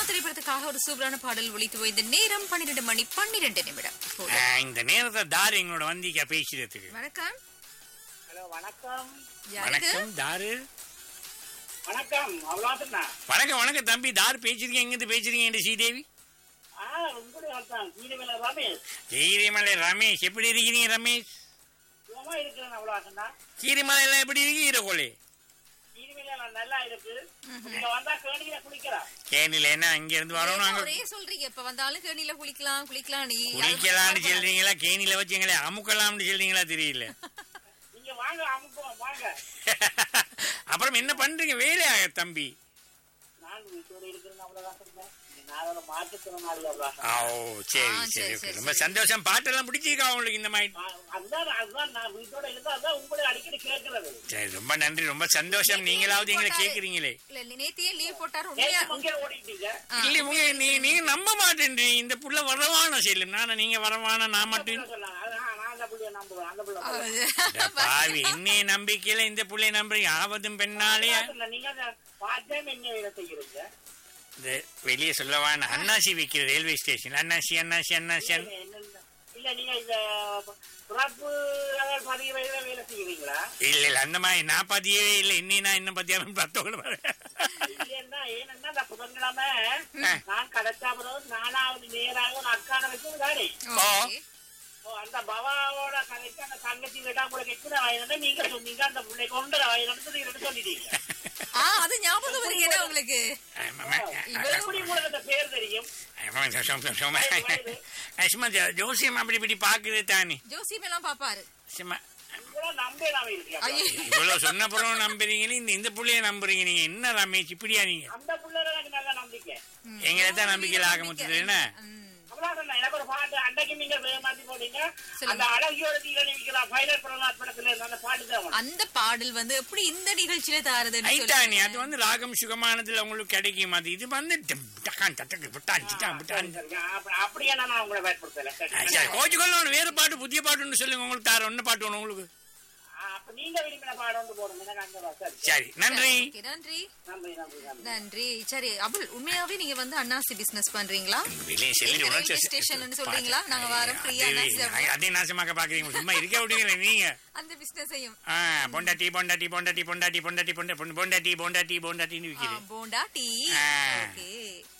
திரைப்படத்துக்காக ஒரு சூப்பரான பாடல் ஒலித்து போய் இந்த நேரம் பன்னிரண்டு மணி பன்னிரண்டு நிமிடம் இப்போது. ஆ, இந்த நேரத்தை தாரு எங்களோட வந்திக்க பேசுறதுக்கு வணக்கம் ஹலோ வணக்கம் யாருக்கு வணக்கம் தாரு வணக்கம் அவ்வளோதான் வணக்கம் வணக்கம் தம்பி தாரு பேசிருக்கீங்க எங்கிருந்து பேசுறீங்க என்று ஸ்ரீதேவி ஆ உங்களுடைய தான் கீழே ரமேஷ் கீரிமலை ரமேஷ் எப்படி இருக்கிறீங்க ரமேஷ் சுகமா இருக்கிறேன் அவ்வளோதான் கீரிமலையில எப்படி இருக்கீங்க கோலே கீழே நல்லா இருக்கு நீங்க வந்தா கேணியில குளிக்கலாம் கேணில என்ன அங்க இருந்து வரணும் ஏதோ அங்க ஒரே சொல்றீங்க எப்ப வந்தாலும் கேணில குளிக்கலாம் குளிக்கலாம் நீ குளிக்கலாம்னு சொல்றீங்களா கேணில வச்சு எங்களை அமுக்கலாம்னு சொல்றீங்களா தெரியல நீங்க வாங்க அமுப்போம் வாங்க அப்புறம் என்ன பண்றீங்க வேலையா தம்பி நான் வீட்டோட இருக்கிறேன் அவ்வளோதான் சொன்னேன் நான் ஒரு மாற்றுத்திறனாளி அவ்வளோதான் ஆ, ஓ சரி ஆ, சரி சரி, okay. சரி, ரொம்ப சரி. சந்தோஷம் பாட்டெல்லாம் பிடிச்சிருக்கா உங்களுக்கு இந்த மாதிரி அதுதான் அதுதான் நான் வீட்டோட இருந்தா அதான் உங்களை அடிக்கடி கேட்கறது சரி ரொம்ப நன்றி ரொம்ப சந்தோஷம் நீங்களாவது எங்களை கேக்குறீங்களே இல்ல நேத்தியே லீவ் போட்டாரு உண்மையா நேற்று மங்கே ஓடிட்டீங்க ஆ, இல்ல உங்க நீ நீங்க நம்ப மாட்டேன்றீங்க இந்த புள்ள வரவான செல்லும் நானா நீங்க வரவான நான் மட்டும் சொன்னாங்க அதான் நான் அந்த புள்ளைய நம்புவேன் அந்த புள்ள அட பாவி என்னைய நம்பிக்கையில இந்த புள்ளைய நம்புறீங்க ஆவதும் பெண்ணாலே இல்ல நீங்க அந்த பார்ட் டைம் என்ன வேலை செய்கிறீங்க இந்த வெளியே சொல்லவான அண்ணாசி வைக்கிற ரயில்வே ஸ்டேஷன் அண்ணாசி அண்ணாசி அண்ணாசி அண்ணா- என்னென்ன- இல்ல நீங்க இந்த பிறப்பு நகர் பதிவு வயதுல வேலை செய்கிறீங்களா இல்ல இல்ல அந்த மாதிரி நான் பாத்தியே இல்ல இன்னி நான் என்ன பத்தியாலும் பத்தோட இல்லைன்னா ஏன்னா இந்த புதன்கிழமை நான் கிடைச்சா பிறகு நாலாவது நேராக ஒரு அக்கான வச்சு தானே ஓகே. ஓ, அந்த பவாவோட கதைக்கு அந்த தங்கச்சி கேட்டா உங்களுக்கு எத்தனை வயதுன்னு நீங்க சொன்னீங்க அந்த பிள்ளைக்கு ஒன்றரை வயதுன்னு சொல்லி ரெண்டு சொல்லிட்டீங்க ஆ அது ஞாபகம் வருகிறதா உங்களுக்கு எப்படி உங்களுக்கு அந்த பேர் தெரியும் சும்மா ஜோசியம் அப்படி இப்படி பாக்குது தானே ஜோசியம் எல்லாம் பாப்பாரு சும்மா உங்களா நம்பேனாம இருக்கீங்க ஐயோ இவ்வளவு சொன்னப்புறம் நம்புறீங்களே இந்த இந்த புள்ளைய நம்புறீங்க நீங்க என்ன ரமேஷ் இப்படியா நீங்க அந்த பிள்ளைல எனக்கு நல்ல நம்பிக்கை எங்களை தான் நம்பிக்கையில் ஆக முத்துது என்ன ம். அவ்வளவுதான் எனக்கு ஒரு பாட்டு அன்னைக்கு நீங்க மாத்தி போட்டீங்க சொல்லுங்க. அந்த அழகியோட தீர நிற்கலாம் பைலட் பிரலாத் படத்துல இருந்த அந்த பாட்டு தான் அந்த பாடல் வந்து எப்படி இந்த நிகழ்ச்சியில தாருதுன்னு ஐட்டானி சொல்லுங்க. அது வந்து ராகம் சுகமானதுல உங்களுக்கு கிடைக்கும் அது இது வந்து டம், டக்கான், டக்கு, புட்டான், சிட்டான், புட்டான். அப்படியே நான் உங்களை பயன்படுத்தல சரி, கோச்சுக்கொள்ளணும் வேற பாட்டு புதிய பாட்டுன்னு சொல்லுங்க உங்களுக்கு தார ஒன்னு பாட்டு ஒண்ணு உங்களுக்கு அப்ப நீங்க விரும்பின பாடம் வந்து போடுங்க எனக்கு அந்த சரி சரி நன்றி Okay, நன்றி நன்றி நன்றி நன்றி நன்றி சரி அபுல் உண்மையாவே நீங்க வந்து அன்னாசி பிசினஸ் பண்றீங்களா வெளியே செல்லி எங்க உணர்ச்சி railway stationன்னு சொல்றீங்களா? நாங்க வாரம் free ஆ அது- நாசி சாப்பிடுவோம். அதே நாசமாக்க பாக்குறீங்க சும்மா இருக்க விடுங்களே நீங்க அந்த பிசினஸையும் ஆ, பொண்டாட்டி பொண்டாட்டி பொண்டாட்டி பொண்டாட்டி பொண்டாட்டி பொண்டாட்டி பொண்டாட்டி பொண்டாட்டி பொண்டாட்டின்னு விற்கிது போண்டா டீ ஆ. ஓகே